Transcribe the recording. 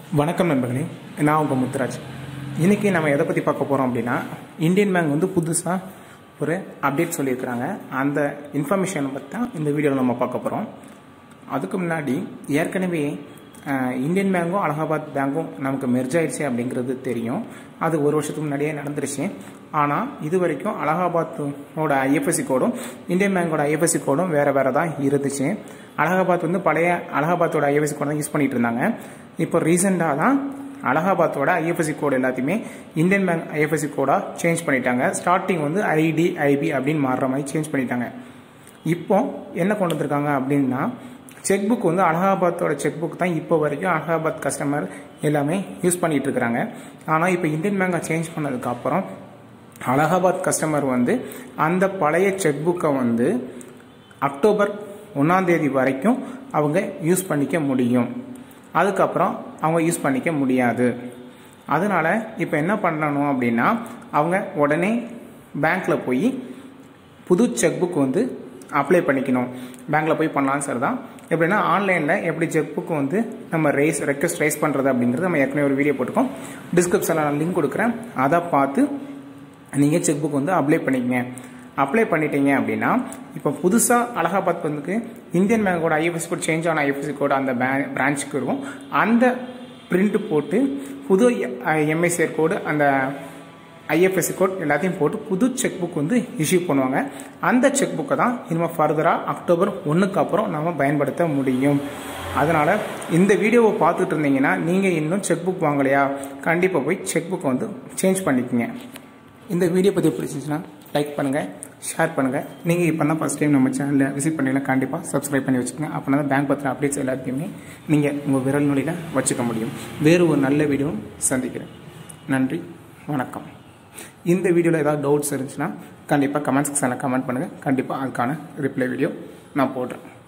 வணக்கம் நண்பர்களே நான் உங்கள் முத்துராஜ் இன்றைக்கி நம்ம எதை பற்றி பார்க்க போகிறோம் அப்படின்னா இந்தியன் பேங்க் வந்து புதுசாக ஒரு அப்டேட் சொல்லியிருக்கிறாங்க அந்த இன்ஃபர்மேஷனை பற்றி தான் இந்த வீடியோவில் நம்ம பார்க்க போகிறோம் அதுக்கு முன்னாடி ஏற்கனவே அஹ், இந்தியன் பேங்க்கும் அலகாபாத் பேங்க்கும் நமக்கு மெர்ஜ் ஆயிடுச்சு அப்படிங்கிறது தெரியும் அது ஒரு வருஷத்துக்கு முன்னாடியே நடந்துருச்சு ஆனால் இது வரைக்கும் அலகாபாத்தோட ஐஎஃப்எஸ்சி கோடும் இந்தியன் பேங்கோட ஐஎஃப்எஸ்சி கோடும் வேறு வேறு தான் இருந்துச்சு அலகாபாத் வந்து பழைய அலகாபாத்தோட ஐஎஃப்எஸ்சி கோட் தான் யூஸ் பண்ணிட்டு இருந்தாங்க இப்போ ரீசெண்டாக தான் அலகாபாத்தோட ஐஎஃப்எஸ்சி கோடு எல்லாத்தையுமே இந்தியன் பேங்க் ஐஎஃப்எஸ்சி கோடாக சேஞ்ச் பண்ணிட்டாங்க ஸ்டார்டிங் வந்து ஐடி ஐபி அப்படின்னு மாறுற மாதிரி சேஞ்ச் பண்ணிட்டாங்க இப்போ என்ன கொண்டு வந்திருக்காங்க அப்படின்னா செக் புக் வந்து அலகாபாத்தோட செக் புக் தான் இப்போ வரைக்கும் அலகாபாத் கஸ்டமர் எல்லாமே யூஸ் பண்ணிட்டு இருக்கிறாங்க ஆனால் இப்போ இந்தியன் பேங்கை சேஞ்ச் பண்ணதுக்கு அப்புறம் அலகாபாத் கஸ்டமர் வந்து அந்த பழைய செக் புக்கை வந்து அக்டோபர் ஒன்றாம் தேதி வரைக்கும் அவங்க யூஸ் பண்ணிக்க முடியும் அதுக்கப்புறம் அவங்க யூஸ் பண்ணிக்க முடியாது அதனால இப்போ என்ன பண்ணணும் அப்படின்னா அவங்க உடனே பேங்க்ல போய் புது செக் புக் வந்து அப்ளை பண்ணிக்கணும் பேங்க்ல போய் பண்ணலாம் சார் தான் எப்படின்னா ஆன்லைனில் எப்படி செக் புக் வந்து நம்ம ரேஸ் ரெக்வஸ்ட் ரைஸ் பண்ணுறது அப்படிங்கிறது நம்ம ஏற்கனவே ஒரு வீடியோ போட்டிருக்கோம் டிஸ்கிரிப்ஷனில் நான் லிங்க் கொடுக்குறேன் அதை பார்த்து நீங்கள் செக் புக் வந்து அப்ளை பண்ணிக்கங்க அப்ளை பண்ணிட்டீங்க அப்படின்னா இப்போ புதுசாக அலகாபாத் வந்துக்கு இந்தியன் பேங்கோட ஐஎஃப்எஸ் கோட் சேஞ்ச் ஆன ஐஎஃப்எஸ்சி கோட் அந்த பிரான்ச்சுக்கு இருக்கும் அந்த பிரிண்ட் போட்டு புது எம்ஐசிஆர் கோடு அந்த ஐஎஃப்எஸ்சி கோட் எல்லாத்தையும் போட்டு புது செக் புக் வந்து இஷ்யூ பண்ணுவாங்க அந்த செக் புக்கை தான் இனிமேல் ஃபர்தராக அக்டோபர் ஒன்றுக்கு அப்புறம் நம்ம பயன்படுத்த முடியும் அதனால் இந்த வீடியோவை பார்த்துட்டு இருந்தீங்கன்னா நீங்கள் இன்னும் செக் புக் வாங்கலையா கண்டிப்பாக போய் செக் புக்கை வந்து சேஞ்ச் பண்ணிக்கோங்க இந்த வீடியோ பற்றி பிடிச்சிச்சுன்னா லைக் பண்ணுங்கள் ஷேர் பண்ணுங்கள் நீங்கள் இப்போ தான் ஃபஸ்ட் டைம் நம்ம சேனலில் விசிட் பண்ணீங்கன்னா கண்டிப்பாக சப்ஸ்கிரைப் பண்ணி வச்சுக்கோங்க அப்படின்னா தான் பேங்க் பத்திர அப்டேட்ஸ் எல்லாத்தையுமே நீங்கள் உங்கள் விரல் நொடியில் வச்சுக்க முடியும் வேறு ஒரு நல்ல வீடியோவும் சந்திக்கிறேன் நன்றி வணக்கம் இந்த வீடியோவில் ஏதாவது டவுட்ஸ் இருந்துச்சுன்னா கண்டிப்பாக கமெண்ட் செக்ஷனில் கமெண்ட் பண்ணுங்கள் கண்டிப்பாக அதுக்கான ரிப்ளை வீடியோ நான் போடுறேன்